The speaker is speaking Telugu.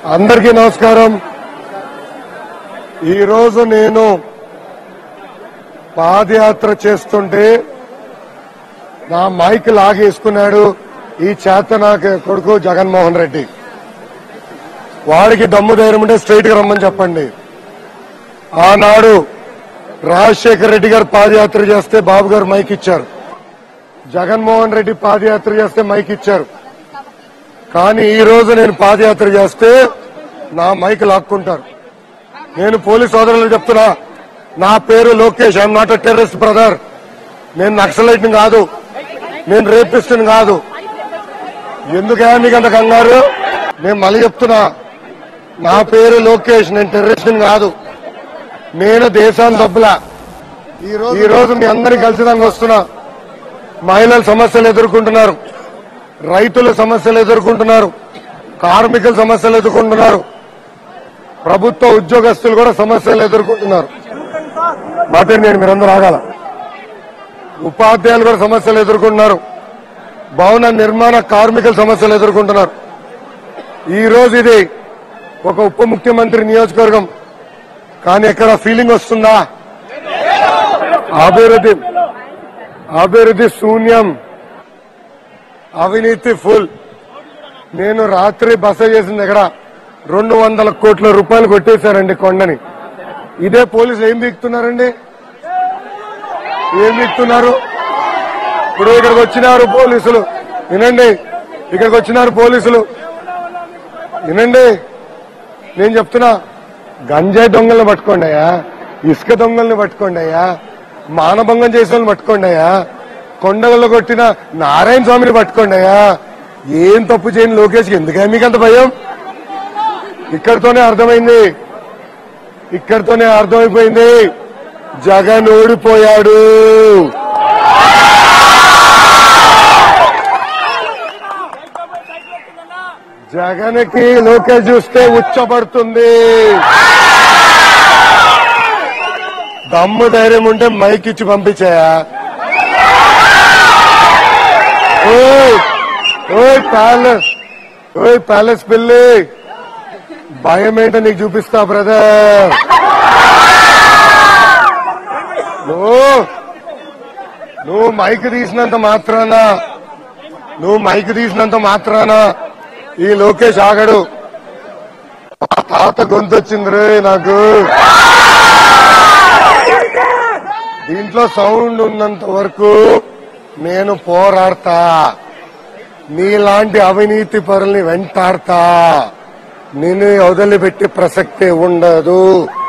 అందరికీ నమస్కారం ఈరోజు నేను పాదయాత్ర చేస్తుంటే నా మైక్ లాగేసుకున్నాడు ఈ చేత నాకు కొడుకు జగన్మోహన్ రెడ్డి వాడికి దమ్ము ధైర్యం ఉంటే స్ట్రైట్ గా రమ్మని చెప్పండి ఆనాడు రాజశేఖర రెడ్డి గారు పాదయాత్ర చేస్తే బాబు గారు మైక్ ఇచ్చారు జగన్మోహన్ రెడ్డి పాదయాత్ర చేస్తే మైక్ ఇచ్చారు కానీ ఈ రోజు నేను పాదయాత్ర చేస్తే నా మైక్ లాక్కుంటారు నేను పోలీస్ సోదరులు చెప్తున్నా నా పేరు Lokesh I'm not a terrorist brother నేను నక్సలైట్ కాదు నేను రేపిస్ట్ కాదు ఎందుకే మీకు అంత కంగారు నేను మళ్ళీ చెప్తున్నా నా పేరు లోకేష్ నేను టెర్రరిస్ట్ కాదు నేను దేశాన్ని డబ్బులా ఈ రోజు మీ అందరినీ కలిసిదానికి వస్తున్నా మహిళల సమస్యలు ఎదుర్కొంటున్నారు రైతుల సమస్యలు ఎదుర్కొంటున్నారు కార్మికుల సమస్యలు ఎదుర్కొంటున్నారు ప్రభుత్వ ఉద్యోగస్తులు కూడా సమస్యలు ఎదుర్కొంటున్నారు మాట నేను మీరందరూ ఆగాల ఉపాధ్యాయులు కూడా సమస్యలు ఎదుర్కొంటున్నారు భవన నిర్మాణ కార్మికుల సమస్యలు ఎదుర్కొంటున్నారు ఈ రోజు ఇది ఒక ఉప ముఖ్యమంత్రి నియోజకవర్గం కానీ ఎక్కడ ఫీలింగ్ వస్తుందా అభివృద్ధి అభివృద్ధి శూన్యం అవినీతి ఫుల్ నేను రాత్రి బస చేసింది ఎక్కడ రెండు వందల కోట్ల రూపాయలు కొట్టేశారండి కొండని ఇదే పోలీసులు ఏం బీక్తున్నారండి ఏం బీక్తున్నారు ఇప్పుడు ఇక్కడికి వచ్చినారు పోలీసులు వినండి ఇక్కడికి వచ్చినారు పోలీసులు వినండి నేను చెప్తున్నా గంజాయి దొంగల్ని పట్టుకోండి అయ్యా ఇసుక దొంగల్ని పట్టుకోండి అయ్యా మానభంగం చేసిన వాళ్ళని పట్టుకోండి అయ్యా కొండలలో కొట్టిన నారాయణ స్వామిని పట్టుకోండి అయ్యా ఏం తప్పు చేయని లోకేష్కి ఎందుకే మీకు అంత భయం ఇక్కడితోనే అర్థమైంది ఇక్కడితోనే అర్థమైపోయింది జగన్ ఓడిపోయాడు జగన్కి లోకేష్ చూస్తే ఉచ్చబడుతుంది దమ్ము ధైర్యం ఉంటే మైక్ ఇచ్చి పంపించాయా ఓయ్ ఓయ్ ప్యాలెస్ ఓయ్ ప్యాలెస్ పిల్లి భయం ఏంటో నీకు చూపిస్తా బ్రదర్ నువ్వు నువ్వు మైక్ తీసినంత మాత్రాన నువ్వు మైక్ తీసినంత మాత్రాన ఈ లోకేష్ ఆగడు మా తాత గొంతు వచ్చింది రే నాకు దీంట్లో సౌండ్ ఉన్నంత వరకు నేను పోరాడతా నీలాంటి అవినీతి పరుల్ని వెంటాడతా నేను వదిలిపెట్టే ప్రసక్తే ఉండదు